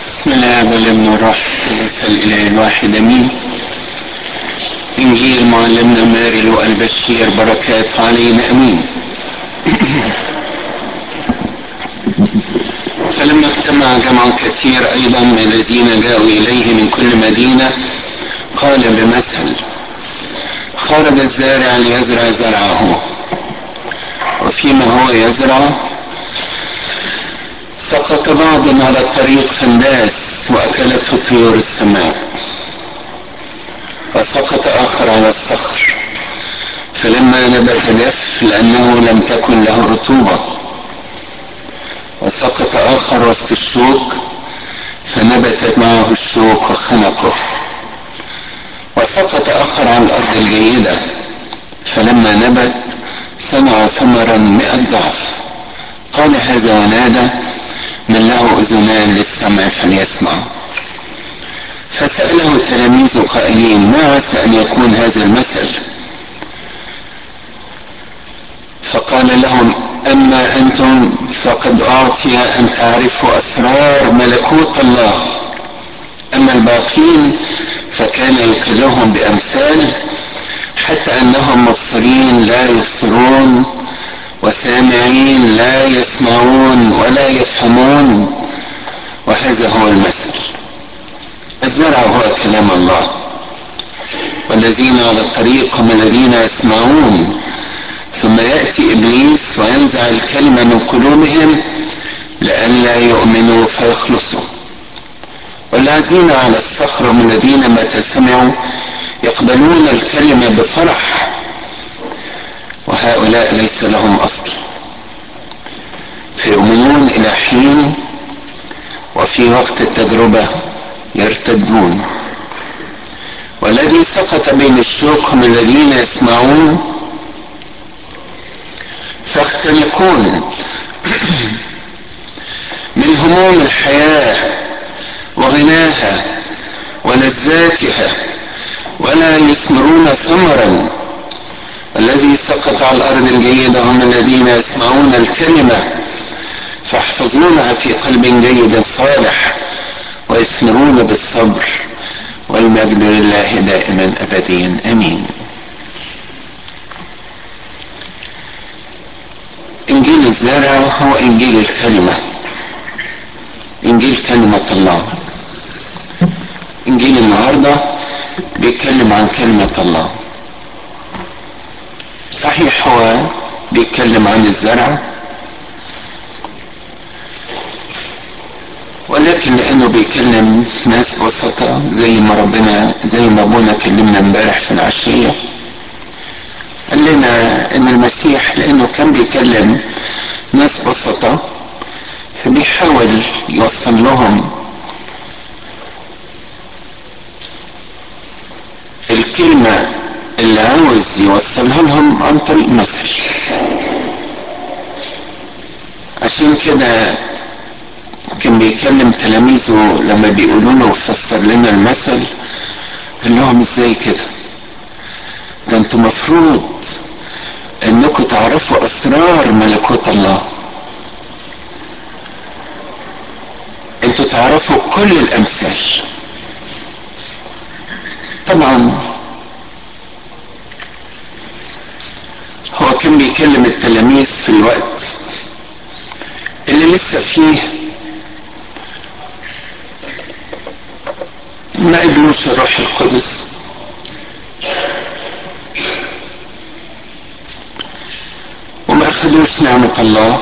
بسم الله والابن والروح القدس الاله الواحد امين انجيل معلمنا ماري لوقا البشير بركات علينا امين فلما اجتمع جمع كثير ايضا من الذين جاءوا اليه من كل مدينه قال بمثل خرج الزارع ليزرع زرعه وفيما هو يزرع سقط بعض على الطريق فانداس واكلته طيور السماء وسقط اخر على الصخر فلما نبت جف لانه لم تكن له رطوبه وسقط اخر وسط الشوك فنبتت معه الشوك وخنقه وسقط اخر على الارض الجيده فلما نبت صنع ثمرا مئة ضعف قال هذا ونادى من له اذنان للسمع فليسمع فساله التلاميذ قائلين ما عسى ان يكون هذا المثل فقال لهم اما انتم فقد اعطي ان تعرفوا اسرار ملكوت الله اما الباقين فكان يكلهم بامثال حتى انهم مبصرين لا يبصرون وسامعين لا يسمعون ولا يفهمون وهذا هو المثل الزرع هو كلام الله والذين على الطريق هم الذين يسمعون ثم ياتي ابليس وينزع الكلمه من قلوبهم لئلا يؤمنوا فيخلصوا والذين على الصخر هم الذين متى سمعوا يقبلون الكلمه بفرح وهؤلاء ليس لهم اصل فيؤمنون الى حين وفي وقت التجربه يرتدون والذي سقط بين الشوك هم الذين يسمعون فيختنقون من هموم الحياه وغناها ولذاتها ولا يثمرون ثمرا الذي سقط على الارض الجيده هم الذين يسمعون الكلمه فيحفظونها في قلب جيد صالح ويثمرون بالصبر والمجد لله دائما ابديا امين انجيل الزارع هو انجيل الكلمه انجيل كلمه الله انجيل النهارده بيتكلم عن كلمه الله صحيح هو بيتكلم عن الزرع ولكن لانه بيكلم ناس بسطة زي ما ربنا زي ما ابونا كلمنا امبارح في العشية قال لنا ان المسيح لانه كان بيكلم ناس بسطة فبيحاول يوصل لهم الكلمة اللي عاوز يوصلها لهم عن طريق مثل عشان كده كان بيكلم تلاميذه لما بيقولوا له فسر لنا المثل قال لهم ازاي كده ده انتوا مفروض انكم تعرفوا اسرار ملكوت الله انتوا تعرفوا كل الامثال طبعا هو كان بيكلم التلاميذ في الوقت اللي لسه فيه ما قبلوش الروح القدس وما اخذوش نعمة الله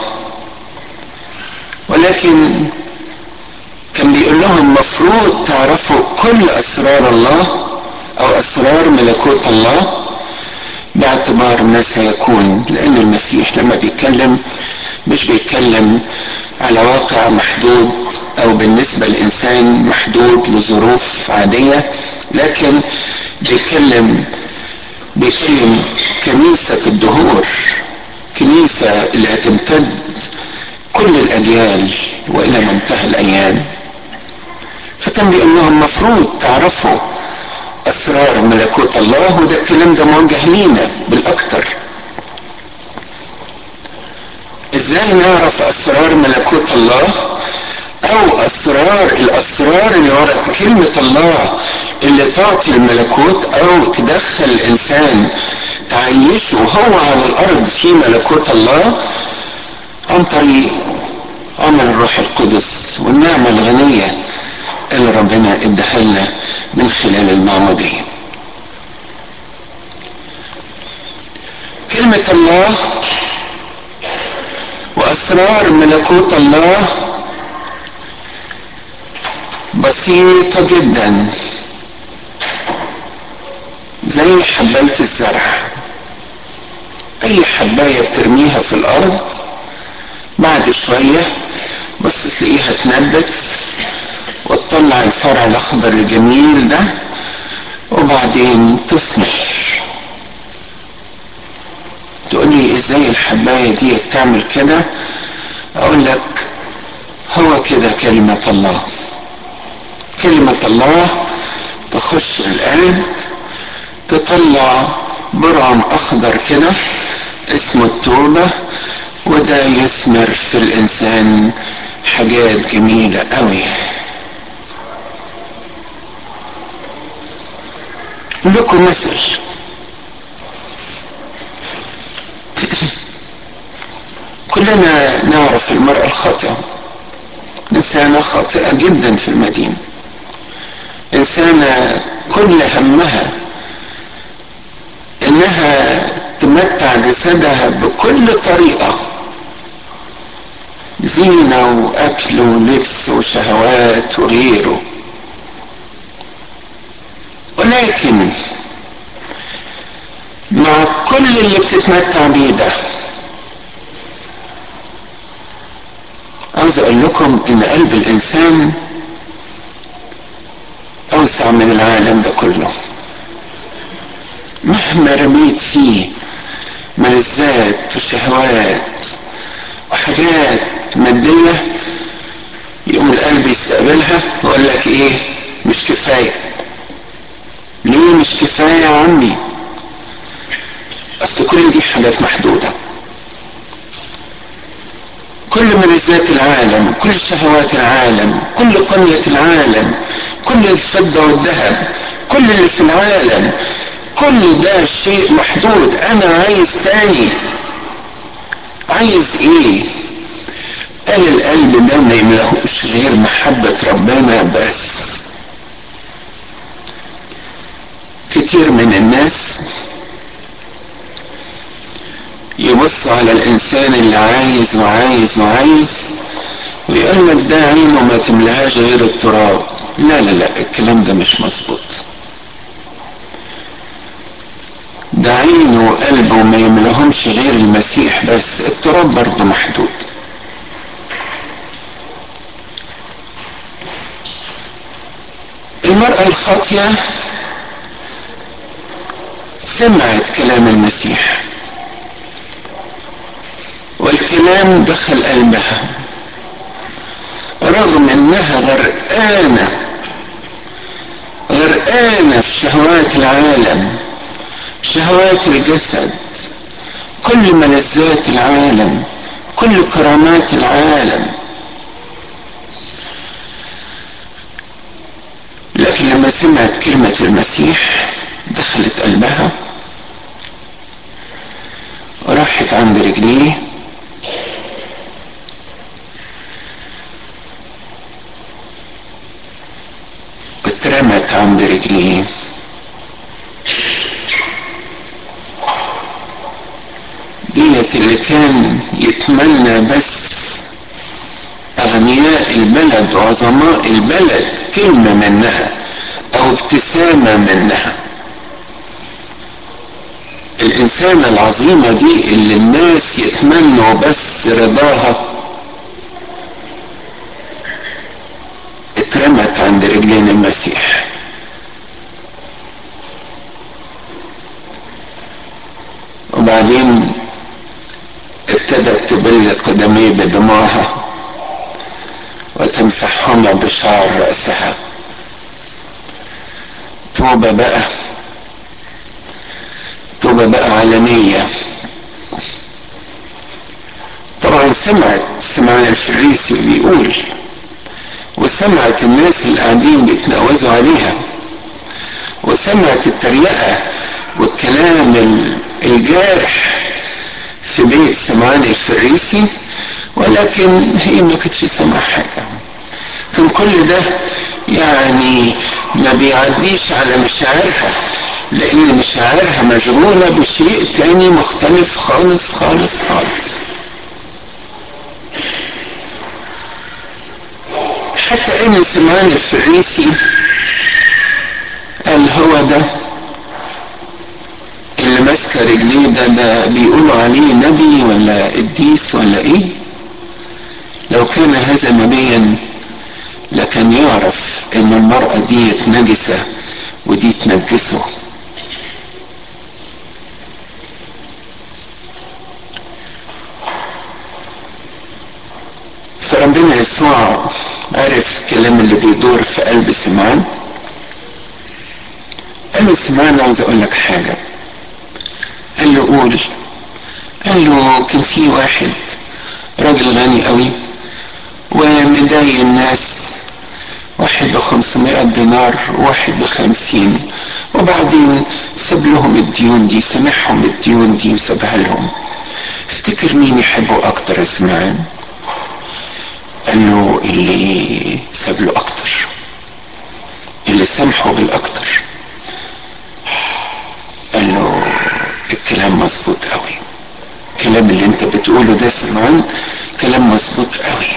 ولكن كان بيقول لهم مفروض تعرفوا كل اسرار الله او اسرار ملكوت الله باعتبار ما سيكون لان المسيح لما بيتكلم مش بيتكلم على واقع محدود او بالنسبه للانسان محدود لظروف عاديه لكن بيتكلم بيتكلم كنيسه الدهور كنيسه اللي هتمتد كل الاجيال والى منتهى الايام فكان بيقول لهم مفروض تعرفوا اسرار ملكوت الله وده الكلام ده موجه لينا بالاكثر ازاي نعرف اسرار ملكوت الله او اسرار الاسرار اللي ورا كلمة الله اللي تعطي الملكوت او تدخل الانسان تعيشه هو على الارض في ملكوت الله عن طريق عمل الروح القدس والنعمة الغنية اللي ربنا اداها لنا من خلال المعمودية كلمة الله واسرار ملكوت الله بسيطة جدا زي حباية الزرع اي حباية بترميها في الارض بعد شوية بس تلاقيها تنبت وتطلع الفرع الاخضر الجميل ده وبعدين تثمر تقول لي ازاي الحباية دي بتعمل كده اقول لك هو كده كلمة الله كلمة الله تخش القلب تطلع برعم اخضر كده اسمه التوبة وده يثمر في الانسان حاجات جميلة قوي لكم مثل كلنا نعرف المرأة الخاطئة إنسانة خاطئة جدا في المدينة إنسانة كل همها إنها تمتع جسدها بكل طريقة زينة وأكل ولبس وشهوات وغيره ولكن مع كل اللي بتتمتع بيه ده عاوز اقول لكم ان قلب الانسان اوسع من العالم ده كله مهما رميت فيه ملذات وشهوات وحاجات مادية يقوم القلب يستقبلها ويقول لك ايه مش كفاية ليه مش كفاية يا عمي اصل كل دي حاجات محدودة كل ملذات العالم كل شهوات العالم كل قنية العالم كل الفضة والذهب كل اللي في العالم كل ده شيء محدود انا عايز تاني عايز ايه قال القلب ده ما يملهوش غير محبة ربنا بس كتير من الناس يبص على الانسان اللي عايز وعايز وعايز ويقول لك ده عينه ما تملهاش غير التراب لا لا لا الكلام ده مش مظبوط ده عينه وقلبه ما يملهمش غير المسيح بس التراب برضه محدود المرأة الخاطية سمعت كلام المسيح والكلام دخل قلبها رغم انها غرقانة غرقانة في شهوات العالم شهوات الجسد كل ملذات العالم كل كرامات العالم لكن لما سمعت كلمة المسيح دخلت قلبها وراحت عند رجليه واترمت عند رجليه ديت اللي كان يتمنى بس اغنياء البلد وعظماء البلد كلمة منها او ابتسامة منها الانسانة العظيمة دي اللي الناس يتمنوا بس رضاها اترمت عند رجلين المسيح وبعدين ابتدت تبل قدميه بدموعها وتمسحهما بشعر رأسها توبة بقى توبة بقى علنية طبعا سمعت سمعنا الفريسي بيقول وسمعت الناس اللي قاعدين بيتناوزوا عليها وسمعت التريقة والكلام الجارح في بيت سمعان الفريسي ولكن هي ما كانتش سامعة حاجة كان كل ده يعني ما بيعديش على مشاعرها لان مشاعرها مشغولة بشيء تاني مختلف خالص خالص خالص حتى ان سمعان الفريسي قال هو ده اللي ماسكه رجليه ده ده بيقولوا عليه نبي ولا قديس ولا ايه لو كان هذا نبيا لكن يعرف ان المرأة دي نجسة ودي تنجسه فربنا يسوع عرف الكلام اللي بيدور في قلب سمعان قال له سمعان عاوز اقول لك حاجة قال له قول قال له كان في واحد راجل غني قوي ومضايق الناس واحد بخمسمائة دينار وواحد بخمسين وبعدين ساب لهم الديون دي سامحهم الديون دي وسابها لهم افتكر مين يحبه اكتر اسمعان قال له اللي ساب له اكتر اللي سامحه بالاكتر قال له الكلام مظبوط قوي الكلام اللي انت بتقوله ده سمعان كلام مظبوط قوي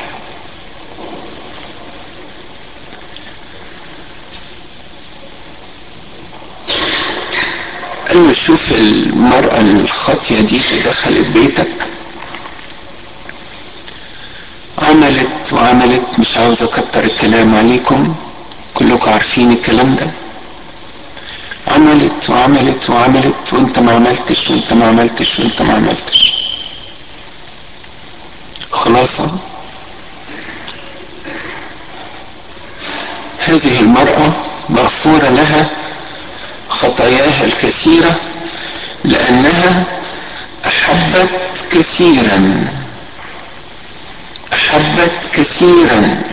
قال له شوف المرأة الخاطية دي اللي دخلت بيتك عملت وعملت مش عاوز اكتر الكلام عليكم كلكم عارفين الكلام ده عملت وعملت وعملت وانت ما عملتش وانت ما عملتش وانت ما عملتش خلاصة هذه المرأة مغفورة لها خطاياها الكثيرة لأنها أحبت كثيرا أحبت كثيرا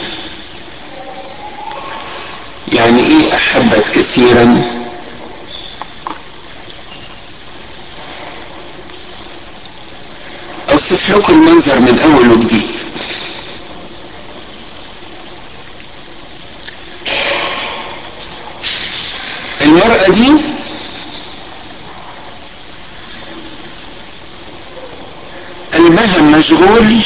يعني إيه أحبت كثيرا أوصف لكم المنظر من أول وجديد المرأة دي قلبها مشغول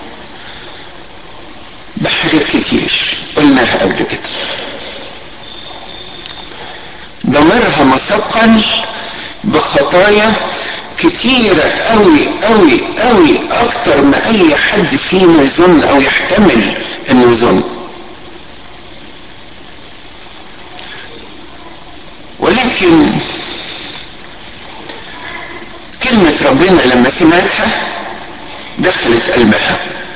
بحاجات كتير قلناها قبل كده ضميرها مثقل بخطايا كتيرة قوي قوي قوي اكتر ما اي حد فينا يظن او يحتمل انه يظن ولكن كلمة ربنا لما سمعتها دخلت قلبها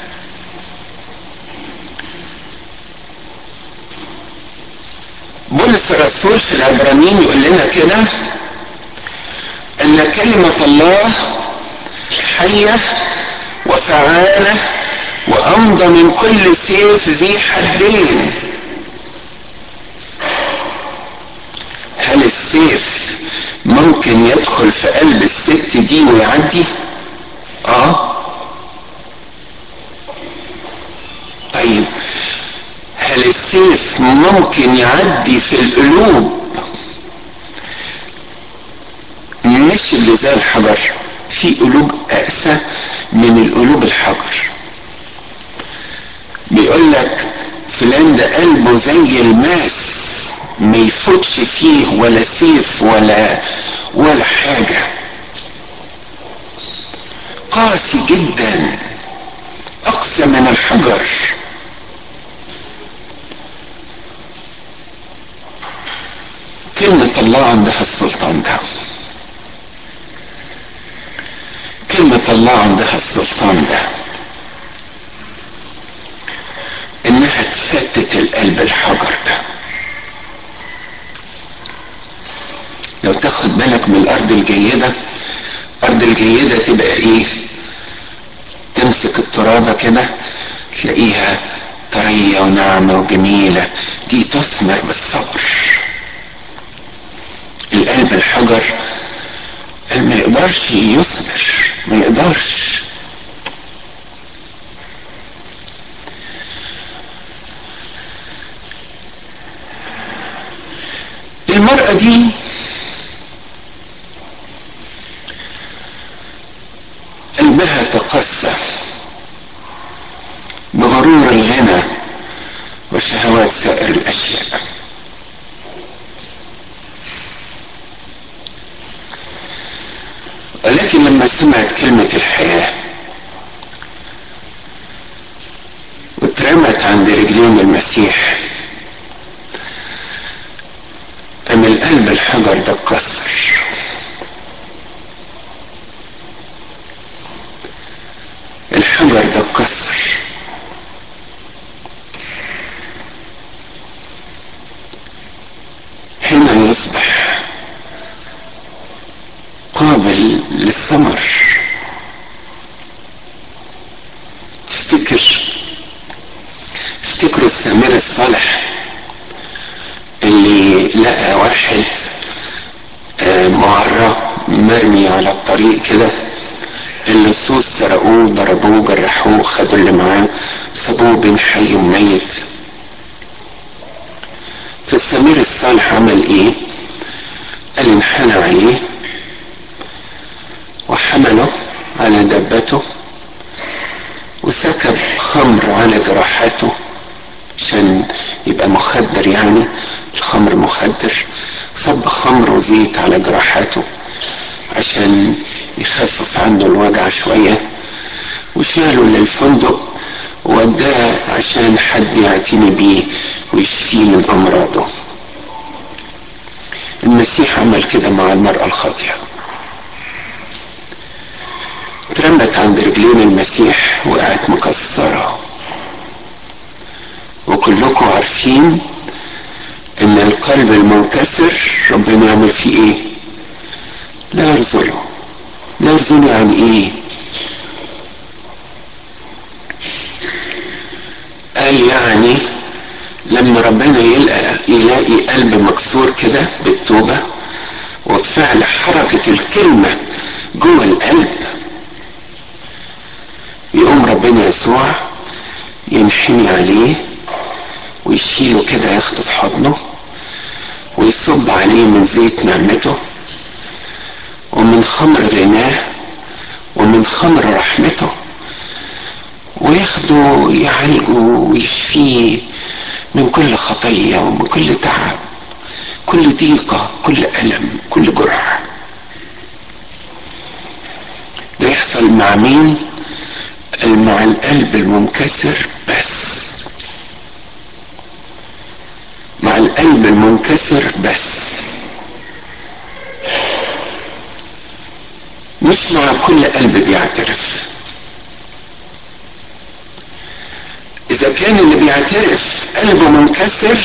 بولس الرسول في العبرانيين يقول لنا كده ان كلمة الله حية وفعالة وامضى من كل سيف ذي حدين هل السيف ممكن يدخل في قلب الست دي ويعدي اه طيب هل السيف ممكن يعدي في القلوب مش اللي زي الحجر في قلوب اقسى من القلوب الحجر بيقول لك فلان ده قلبه زي الماس ما يفوتش فيه ولا سيف ولا ولا حاجة قاسي جدا اقسى من الحجر كلمة الله عندها السلطان ده كلمة الله عندها السلطان ده انها تفتت القلب الحجر ده لو تاخد بالك من الارض الجيدة الارض الجيدة تبقى ايه تمسك الترابة كده تلاقيها طرية وناعمة وجميلة دي تثمر بالصبر القلب الحجر ما يقدرش يثمر ما يقدرش المرأة دي قلبها تقسى بغرور الغنى وشهوات سائر الاشياء ولكن لما سمعت كلمة الحياة واترمت عند رجلين المسيح أم القلب الحجر ده اتكسر الحجر ده اتكسر هنا يصبح قابل للثمر تفتكر تفتكروا السمير الصالح اللي لقى واحد معرة مرمي على الطريق كده اللصوص سرقوه ضربوه جرحوه خدوا اللي معاه سابوه بين حي وميت فالسمير الصالح عمل ايه قال انحنى عليه وحمله على دبته وسكب خمر على جراحاته عشان يبقى مخدر يعني الخمر مخدر صب خمر وزيت على جراحاته عشان يخفف عنه الوجع شوية وشاله للفندق ووداه عشان حد يعتني بيه ويشفيه من أمراضه المسيح عمل كده مع المرأة الخاطئة اترمت عند رجلين المسيح وقعت مكسرة وكلكم عارفين ان القلب المنكسر ربنا يعمل فيه ايه لا يرزله لا يرزله يعني ايه قال يعني لما ربنا يلقى يلاقي قلب مكسور كده بالتوبة وبفعل حركة الكلمة جوه القلب يقوم ربنا يسوع ينحني عليه ويشيله كده ياخده في حضنه ويصب عليه من زيت نعمته ومن خمر غناه ومن خمر رحمته وياخده يعالجه ويشفيه من كل خطية ومن كل تعب كل ضيقة كل ألم كل جرح ده يحصل مع مين مع القلب المنكسر بس مع القلب المنكسر بس مش مع كل قلب بيعترف اذا كان اللي بيعترف قلبه منكسر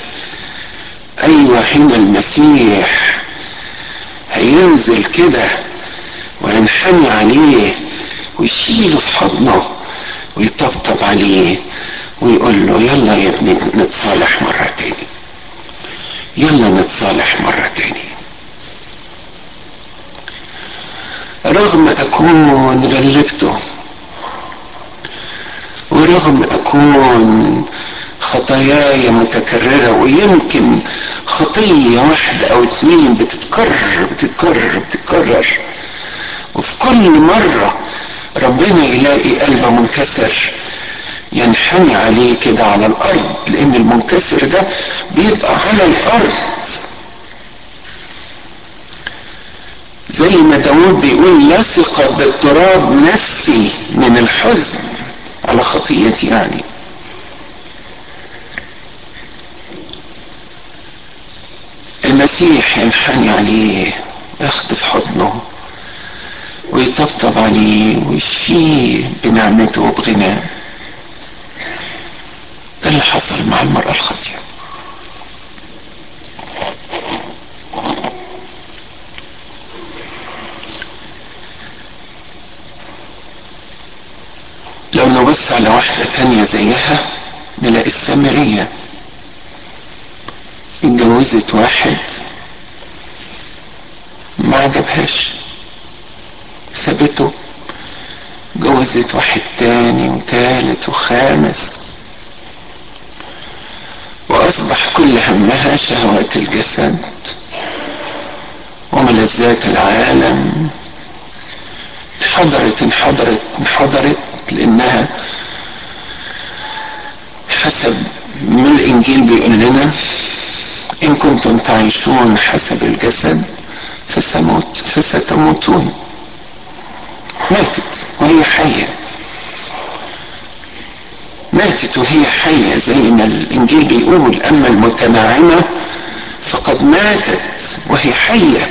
ايوه هنا المسيح هينزل كده وينحني عليه ويشيله في حضنه ويطبطب عليه ويقول له يلا يا ابني نتصالح مرة تاني يلا نتصالح مرة تاني رغم أكون غلبته ورغم أكون خطاياي متكررة ويمكن خطية واحدة أو اتنين بتتكرر بتتكرر بتتكرر وفي كل مرة ربنا يلاقي قلبه منكسر ينحني عليه كده على الارض لان المنكسر ده بيبقى على الارض زي ما داود بيقول لصق بالتراب نفسي من الحزن على خطيتي يعني المسيح ينحني عليه ياخده في حضنه ويطبطب عليه ويشفيه بنعمته وبغناه ده اللي حصل مع المرأة الخاطئة لو نبص على واحدة تانية زيها نلاقي السامرية اتجوزت واحد ما عجبهاش سابته جوزت واحد تاني وتالت وخامس واصبح كل همها شهوات الجسد وملذات العالم انحدرت انحدرت انحدرت لانها حسب ما الانجيل بيقول لنا ان كنتم تعيشون حسب الجسد فسموت فستموتون ماتت وهي حية ماتت وهي حية زي ما الإنجيل بيقول أما المتناعمة فقد ماتت وهي حية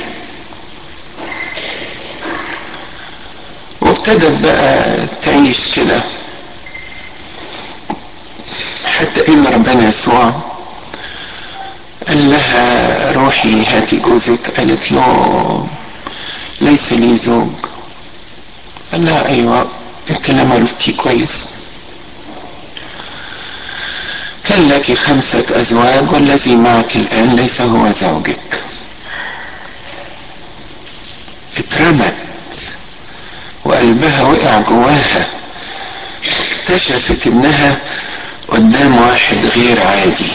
وابتدت بقى تعيش كده حتى إن ربنا يسوع قال لها روحي هاتي جوزك قالت له ليس لي زوج قال لها ايوه الكلام عرفتيه كويس كان لك خمسة أزواج والذي معك الآن ليس هو زوجك اترمت وقلبها وقع جواها اكتشفت انها قدام واحد غير عادي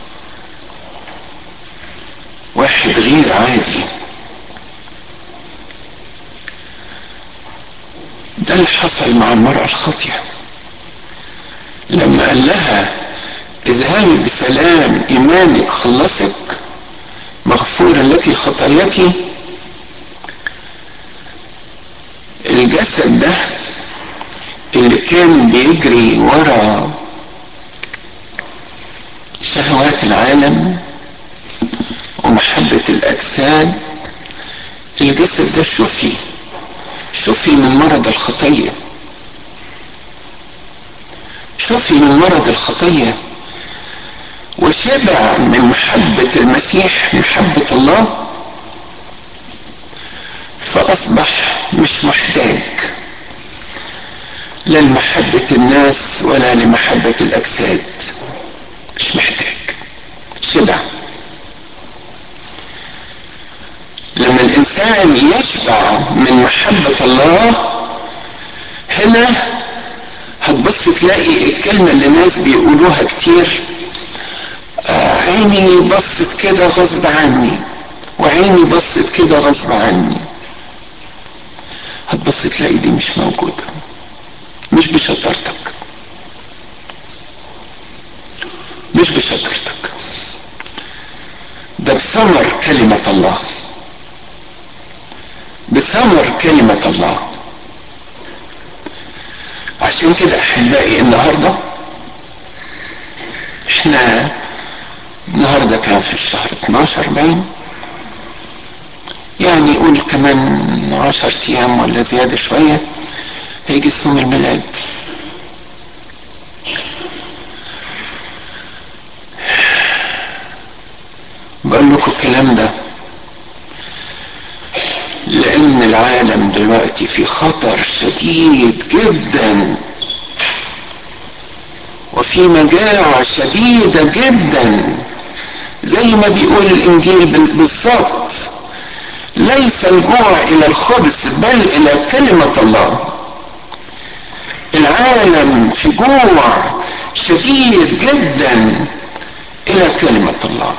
واحد غير عادي ده اللي حصل مع المرأة الخاطئة لما قال لها اذهبي بسلام ايمانك خلصك مغفورة لك خطاياك الجسد ده اللي كان بيجري ورا شهوات العالم ومحبة الأجساد الجسد ده شفي شفي من مرض الخطية شفي من مرض الخطية وشبع من محبة المسيح محبة الله فأصبح مش محتاج لا لمحبة الناس ولا لمحبة الأجساد مش محتاج شبع لما الإنسان يشبع من محبة الله هنا هتبص تلاقي الكلمة اللي الناس بيقولوها كتير آه عيني بصت كده غصب عني وعيني بصت كده غصب عني هتبص تلاقي دي مش موجودة مش بشطارتك مش بشطارتك ده بثمر كلمة الله بثمر كلمة الله عشان كده احبائي النهاردة احنا النهاردة كان في الشهر 12 باين يعني قول كمان عشر ايام ولا زيادة شوية هيجي صوم الميلاد بقول لكم الكلام ده لان العالم دلوقتي في خطر شديد جدا وفي مجاعة شديدة جدا زي ما بيقول الانجيل بالظبط ليس الجوع الى الخبز بل الى كلمة الله العالم في جوع شديد جدا الى كلمة الله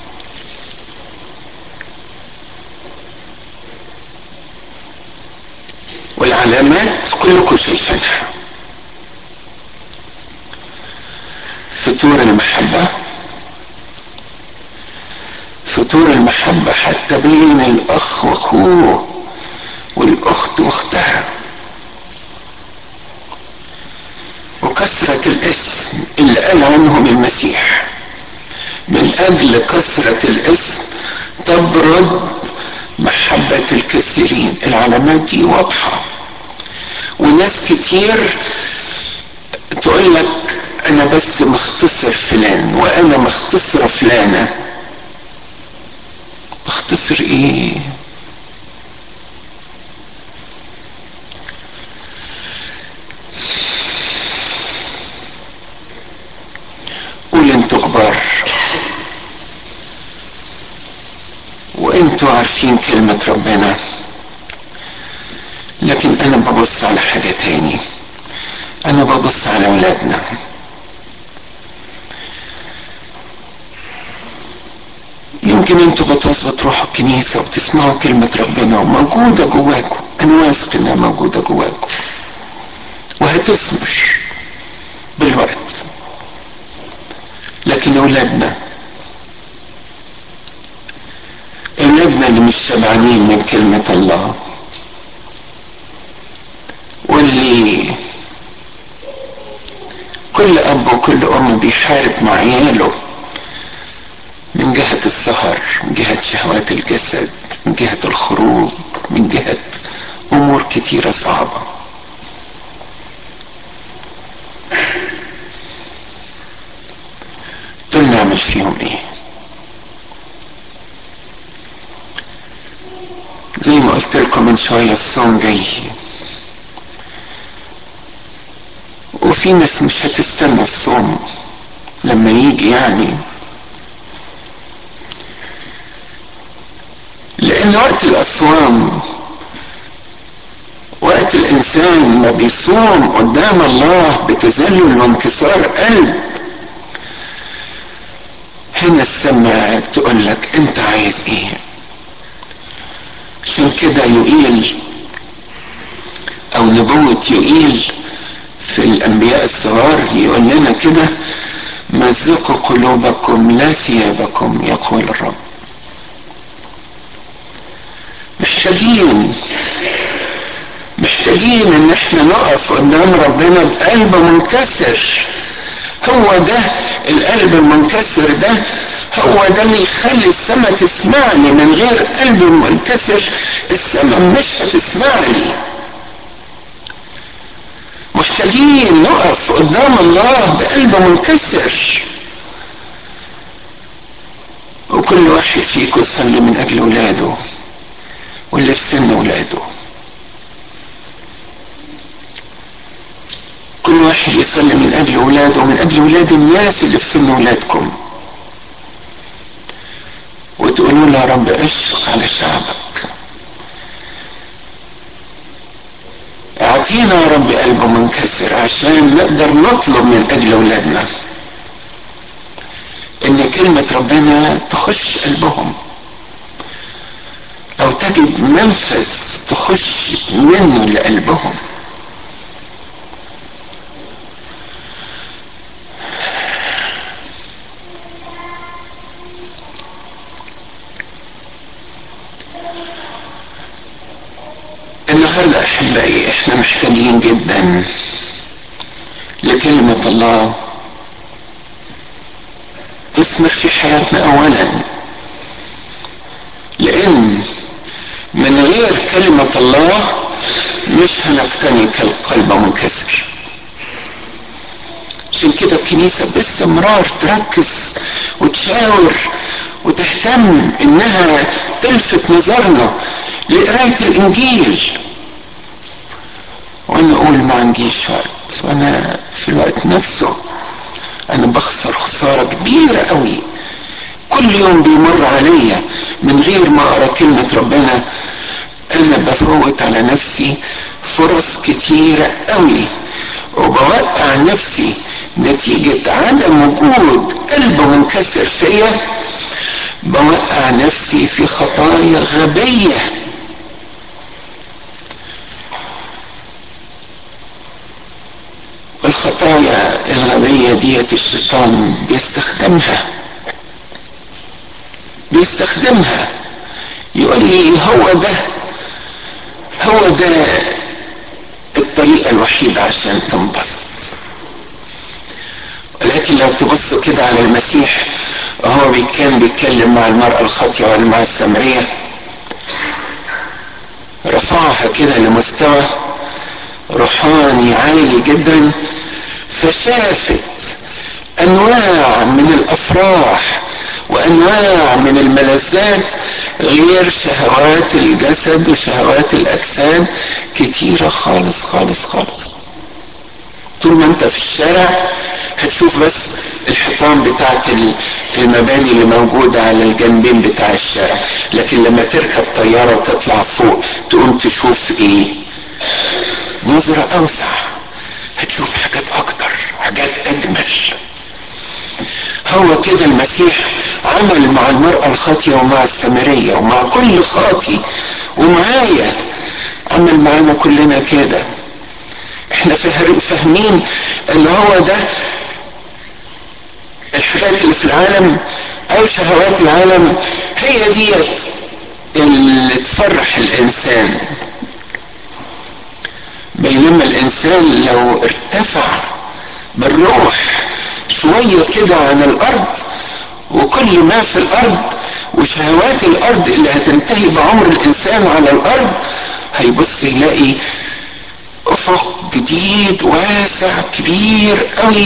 والعلامات كلكم شايفينها فطور المحبة فطور المحبة حتى بين الأخ وأخوه والأخت وأختها وكثرة الاسم اللي قال عنهم المسيح من أجل كثرة الاسم تبرد محبة الكثيرين العلامات دي واضحة وناس كتير تقول لك انا بس مختصر فلان وانا مختصرة فلانة مختصر ايه انتوا عارفين كلمة ربنا لكن انا ببص على حاجة تاني انا ببص على اولادنا يمكن انتوا بتوصلوا تروحوا الكنيسة وتسمعوا كلمة ربنا وموجودة جواكم انا واثق انها موجودة جواكم وهتثمر بالوقت لكن اولادنا اولادنا اللي مش شبعانين من كلمة الله واللي كل اب وكل ام بيحارب مع عياله من جهة السهر من جهة شهوات الجسد من جهة الخروج من جهة امور كتيرة صعبة دول نعمل فيهم ايه زي ما قلت لكم من شوية الصوم جاي وفي ناس مش هتستنى الصوم لما يجي يعني لان وقت الاصوام وقت الانسان ما بيصوم قدام الله بتذلل وانكسار قلب هنا السماء تقول لك انت عايز ايه عشان كده يقيل او نبوة يقيل في الانبياء الصغار يقول لنا كده مزقوا قلوبكم لا ثيابكم يقول الرب محتاجين محتاجين ان احنا نقف قدام ربنا بقلب منكسر هو ده القلب المنكسر ده هو ده اللي يخلي السماء تسمعني من غير قلب منكسر السماء مش هتسمعني محتاجين نقف قدام الله بقلب منكسر وكل واحد فيكم يصلي من اجل اولاده واللي في سن اولاده كل واحد يصلي من اجل اولاده ومن اجل اولاد الناس اللي في سن اولادكم وتقولوا له يا رب اشفق على شعبك اعطينا يا رب قلب منكسر عشان نقدر نطلب من اجل اولادنا ان كلمة ربنا تخش قلبهم او تجد منفذ تخش منه لقلبهم النهارده احبائي احنا محتاجين جدا لكلمة الله تثمر في حياتنا اولا لان من غير كلمة الله مش هنقتني كالقلب منكسر عشان كده الكنيسة باستمرار تركز وتشاور وتهتم انها تلفت نظرنا لقراية الانجيل وانا اقول ما عنديش وقت وانا في الوقت نفسه انا بخسر خسارة كبيرة قوي كل يوم بيمر عليا من غير ما اقرا كلمة ربنا انا بفوت على نفسي فرص كتيرة قوي وبوقع نفسي نتيجة عدم وجود قلب منكسر فيا بوقع نفسي في خطايا غبية الخطايا الغبية ديت الشيطان بيستخدمها بيستخدمها يقول لي هو ده هو ده الطريقة الوحيدة عشان تنبسط ولكن لو تبصوا كده على المسيح وهو كان بيتكلم مع المرأة الخاطئة ولا مع السامرية رفعها كده لمستوى روحاني عالي جدا فشافت انواع من الافراح وانواع من الملذات غير شهوات الجسد وشهوات الاجساد كتيره خالص خالص خالص طول ما انت في الشارع هتشوف بس الحيطان بتاعت المباني اللي موجودة على الجنبين بتاع الشارع لكن لما تركب طيارة وتطلع فوق تقوم تشوف ايه نظرة اوسع هتشوف حاجات اكتر حاجات اجمل هو كده المسيح عمل مع المرأة الخاطية ومع السامرية ومع كل خاطي ومعايا عمل معانا كلنا كده احنا فاهمين ان هو ده الحاجات اللي في العالم او شهوات العالم هي ديت اللي تفرح الانسان بينما الانسان لو ارتفع بالروح شوية كده عن الارض وكل ما في الارض وشهوات الارض اللي هتنتهي بعمر الانسان على الارض هيبص يلاقي افق جديد واسع كبير قوي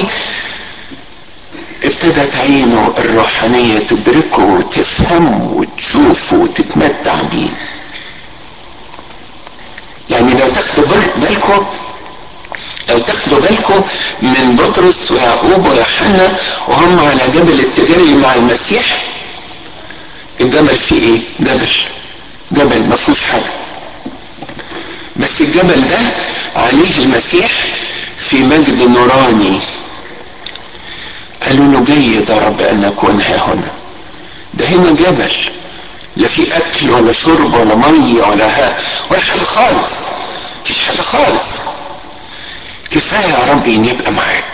ابتدت عينه الروحانية تدركه وتفهمه وتشوفه وتتمتع بيه يعني لو تاخدوا بالكم لو تاخدوا بالكم من بطرس ويعقوب ويوحنا وهم على جبل التجلي مع المسيح الجبل فيه ايه؟ جبل جبل ما فيهوش حاجه بس الجبل ده عليه المسيح في مجد نوراني قالوا له جيد يا رب ان نكون ها هنا ده هنا جبل لا في اكل ولا شرب ولا ميه ولا ها ولا حاجه خالص مفيش حاجه خالص كفايه يا رب ان يبقى معاك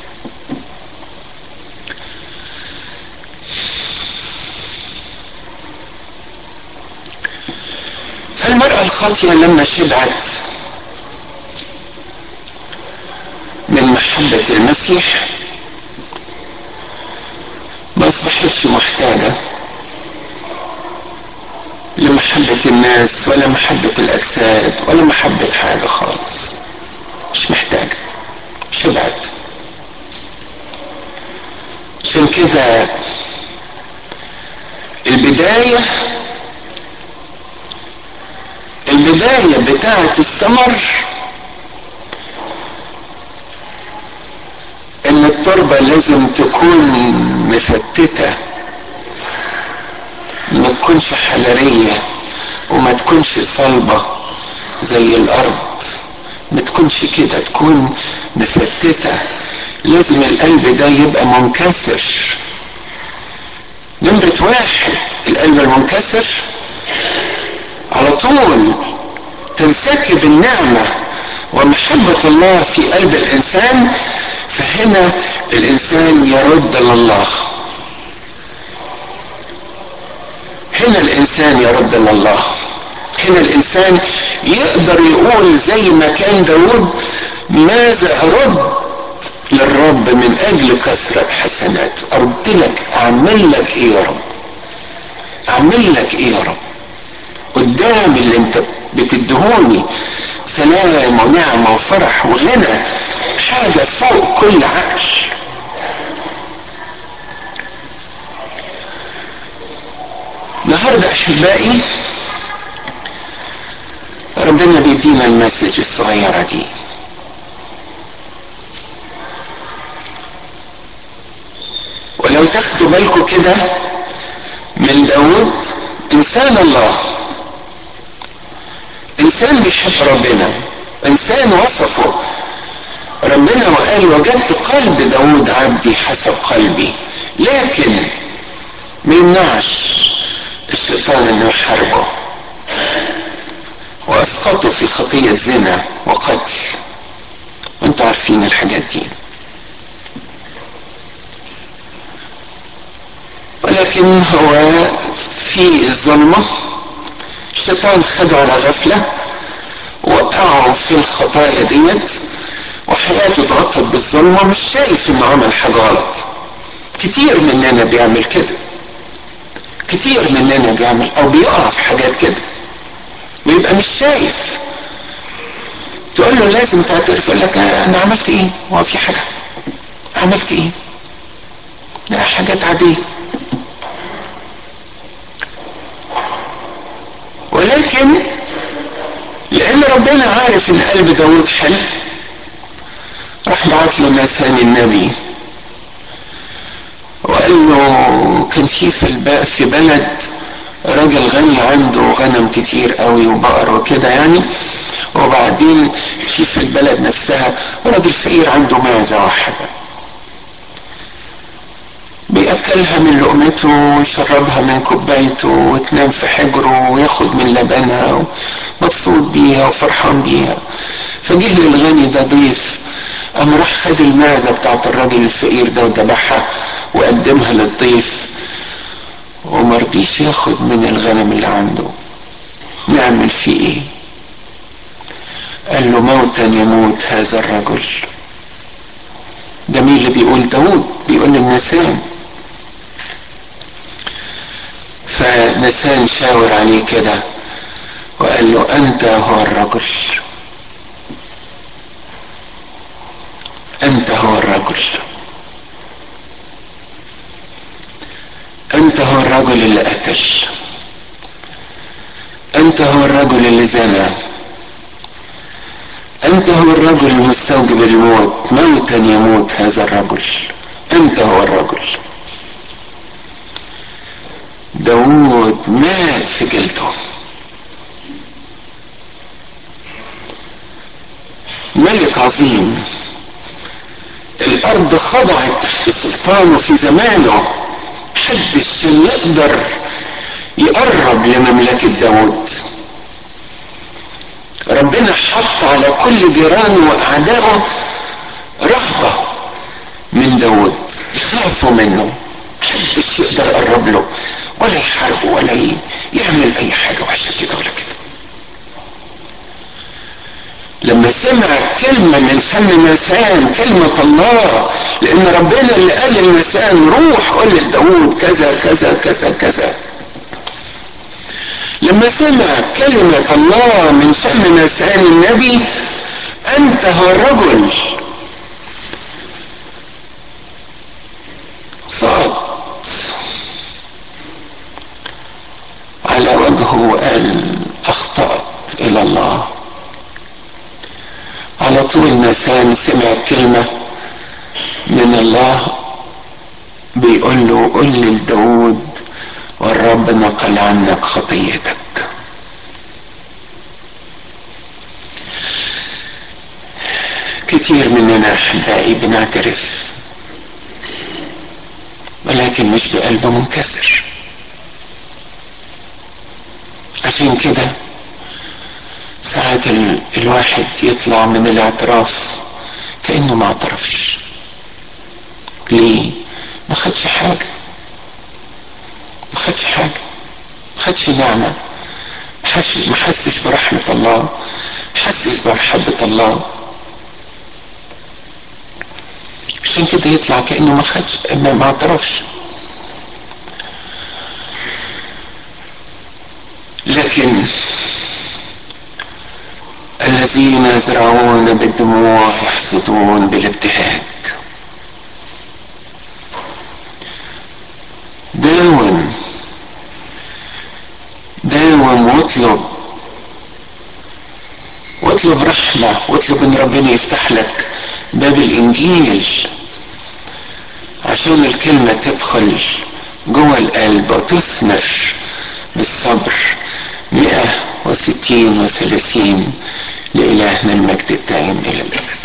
فالمرأة الخاطية لما شبعت من محبة المسيح ما اصبحتش محتاجة لمحبة الناس ولا محبة الأجساد ولا محبة حاجة خالص مش محتاجة شبعت عشان كده البداية البداية بتاعة الثمر ان التربة لازم تكون مفتتة ما تكونش حجرية وما تكونش صلبة زي الارض ما تكونش كده تكون مفتتة لازم القلب ده يبقى منكسر نمرة واحد القلب المنكسر على طول تنسكب النعمة ومحبة الله في قلب الإنسان فهنا الإنسان يرد لله هنا الإنسان يرد لله هنا الإنسان يقدر يقول زي ما كان داود ماذا أرد للرب من أجل كثرة حسناته أرد لك أعمل لك إيه يا رب أعمل لك إيه يا رب قدام اللي انت بتدهوني سلام ونعمة وفرح وغنى حاجة فوق كل عقل النهاردة أحبائي ربنا بيدينا المسج الصغيرة دي ولو تاخدوا بالكم كده من داود إنسان الله انسان بيحب ربنا انسان وصفه ربنا وقال وجدت قلب داود عبدي حسب قلبي لكن ما يمنعش الشيطان انه يحاربه واسقطه في خطية زنا وقتل وانتوا عارفين الحاجات دي ولكن هو في الظلمه الشيطان خده على غفلة وقعه في الخطايا ديت وحياته اتغطت بالظلمة مش شايف انه عمل حاجة غلط كتير مننا بيعمل كده كتير مننا بيعمل او بيقع في حاجات كده ويبقى مش شايف تقول له لازم تعترف يقول لك انا عملت ايه هو في حاجة عملت ايه لا حاجات عادية ولكن لان ربنا عارف ان قلب داود حلو راح راح بعت له ناسان النبي وقال له كان في في الب- في بلد راجل غني عنده غنم كتير قوي وبقر وكده يعني وبعدين في في البلد نفسها راجل فقير عنده معزة واحدة بيأكلها من لقمته ويشربها من كوبايته وتنام في حجره وياخد من لبنها مبسوط بيها وفرحان بيها فجه للغني ده ضيف قام راح خد المعزة بتاعت الراجل الفقير ده وذبحها وقدمها للضيف ومرضيش ياخد من الغنم اللي عنده نعمل فيه ايه قال له موتا يموت هذا الرجل ده مين اللي بيقول داود بيقول للنسان فنسان شاور عليه كده وقال له انت هو الرجل انت هو الرجل انت هو الرجل اللي قتل انت هو الرجل اللي زنى انت هو الرجل المستوجب الموت موتا يموت هذا الرجل انت هو الرجل داود مات في جلده ملك عظيم الارض خضعت تحت سلطانه في زمانه محدش كان يقدر يقرب لمملكة داود ربنا حط على كل جيرانه واعدائه رهبة من داود يخافوا منه محدش يقدر يقرب له ولا يحاربه ولا يعمل اي حاجة وحشة كده ولا كده لما سمع كلمة من فم نسان كلمة الله لأن ربنا اللي قال للنسان روح قول لداود كذا كذا كذا كذا لما سمع كلمة الله من فم نسان النبي أنت هو الرجل صعد على وجهه وقال أخطأت إلى الله على طول نسان سمع كلمة من الله بيقول له قل لداود والرب نقل عنك خطيتك كتير مننا احبائي بنعترف ولكن مش بقلب منكسر عشان كده ساعات ال... الواحد يطلع من الاعتراف كأنه ما اعترفش ليه ما خدش حاجة ما خدش حاجة ما خدش نعمة ما حسش برحمة الله حسش بمحبة الله عشان كده يطلع كأنه ما خدش ما, ما اعترفش لكن الذين يزرعون بالدموع يحصدون بالابتهاج داوم داوم واطلب واطلب رحمة واطلب ان ربنا يفتح لك باب الانجيل عشان الكلمة تدخل جوه القلب وتثمر بالصبر مئة وستين وثلاثين لإلهنا المجد الدائم إلى الأبد